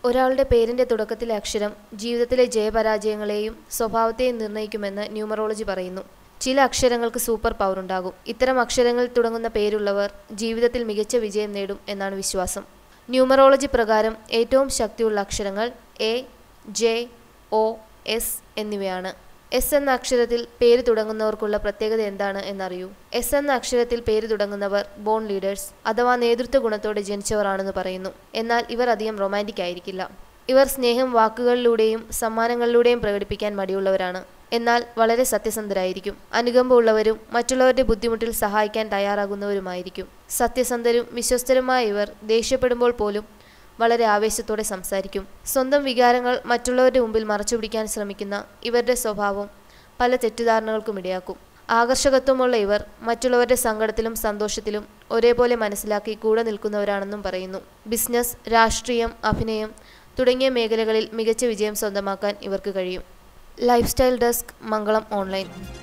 ഒരാളുടെ പേരിന്റെ തുടക്കത്തിലെ അക്ഷരം ജീവിതത്തിലെ ജയപരാജയങ്ങളെയും സ്വഭാവത്തെയും നിർണ്ണയിക്കുമെന്ന് ന്യൂമറോളജി പറയുന്നു ചില അക്ഷരങ്ങൾക്ക് സൂപ്പർ പവർ ഉണ്ടാകും ഇത്തരം അക്ഷരങ്ങളിൽ തുടങ്ങുന്ന പേരുള്ളവർ ജീവിതത്തിൽ മികച്ച വിജയം നേടും എന്നാണ് വിശ്വാസം ന്യൂമറോളജി പ്രകാരം ഏറ്റവും ശക്തിയുള്ള അക്ഷരങ്ങൾ എ ജെ ഒ എസ് എന്നിവയാണ് എസ് എന്ന അക്ഷരത്തിൽ പേര് തുടങ്ങുന്നവർക്കുള്ള പ്രത്യേകത എന്താണ് എന്നറിയൂ എസ് എന്ന അക്ഷരത്തിൽ പേര് തുടങ്ങുന്നവർ ബോൺ ലീഡേഴ്സ് അഥവാ നേതൃത്വ ഗുണത്തോടെ ജനിച്ചവരാണെന്ന് പറയുന്നു എന്നാൽ ഇവർ അധികം റൊമാൻറ്റിക് ആയിരിക്കില്ല ഇവർ സ്നേഹം വാക്കുകളിലൂടെയും സമ്മാനങ്ങളിലൂടെയും പ്രകടിപ്പിക്കാൻ മടിയുള്ളവരാണ് എന്നാൽ വളരെ സത്യസന്ധരായിരിക്കും അനുകമ്പ ഉള്ളവരും മറ്റുള്ളവരുടെ ബുദ്ധിമുട്ടിൽ സഹായിക്കാൻ തയ്യാറാകുന്നവരുമായിരിക്കും സത്യസന്ധരും വിശ്വസ്തരുമായ ഇവർ ദേഷ്യപ്പെടുമ്പോൾ പോലും വളരെ ആവേശത്തോടെ സംസാരിക്കും സ്വന്തം വികാരങ്ങൾ മറ്റുള്ളവരുടെ മുമ്പിൽ മറച്ചുപിടിക്കാൻ ശ്രമിക്കുന്ന ഇവരുടെ സ്വഭാവം പല തെറ്റിദ്ധാരണകൾക്കും ഇടയാക്കും ആകർഷകത്വമുള്ള ഇവർ മറ്റുള്ളവരുടെ സങ്കടത്തിലും സന്തോഷത്തിലും ഒരേപോലെ മനസ്സിലാക്കി കൂടെ നിൽക്കുന്നവരാണെന്നും പറയുന്നു ബിസിനസ് രാഷ്ട്രീയം അഭിനയം തുടങ്ങിയ മേഖലകളിൽ മികച്ച വിജയം സ്വന്തമാക്കാൻ ഇവർക്ക് കഴിയും lifestyle desk Mangalam online